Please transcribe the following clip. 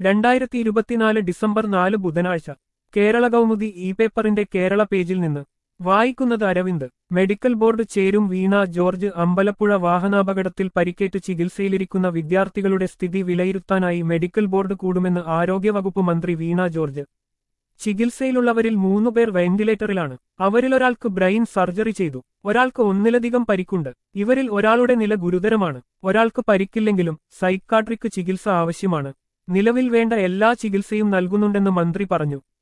രണ്ടായിരത്തി ഇരുപത്തിനാല് ഡിസംബർ നാല് ബുധനാഴ്ച കേരള കൗമുദി ഇ പേപ്പറിന്റെ കേരള പേജിൽ നിന്ന് വായിക്കുന്നത് അരവിന്ദ് മെഡിക്കൽ ബോർഡ് ചേരും വീണ ജോർജ് അമ്പലപ്പുഴ വാഹനാപകടത്തിൽ പരിക്കേറ്റ് ചികിത്സയിലിരിക്കുന്ന വിദ്യാർത്ഥികളുടെ സ്ഥിതി വിലയിരുത്താനായി മെഡിക്കൽ ബോർഡ് കൂടുമെന്ന് ആരോഗ്യവകുപ്പ് മന്ത്രി വീണ ജോർജ് ചികിത്സയിലുള്ളവരിൽ മൂന്നുപേർ വെന്റിലേറ്ററിലാണ് അവരിലൊരാൾക്ക് ബ്രെയിൻ സർജറി ചെയ്തു ഒരാൾക്ക് ഒന്നിലധികം പരിക്കുണ്ട് ഇവരിൽ ഒരാളുടെ നില ഗുരുതരമാണ് ഒരാൾക്ക് പരിക്കില്ലെങ്കിലും സൈക്കാട്രിക് ചികിത്സ ആവശ്യമാണ് നിലവിൽ വേണ്ട എല്ലാ ചികിത്സയും നൽകുന്നുണ്ടെന്ന് മന്ത്രി പറഞ്ഞു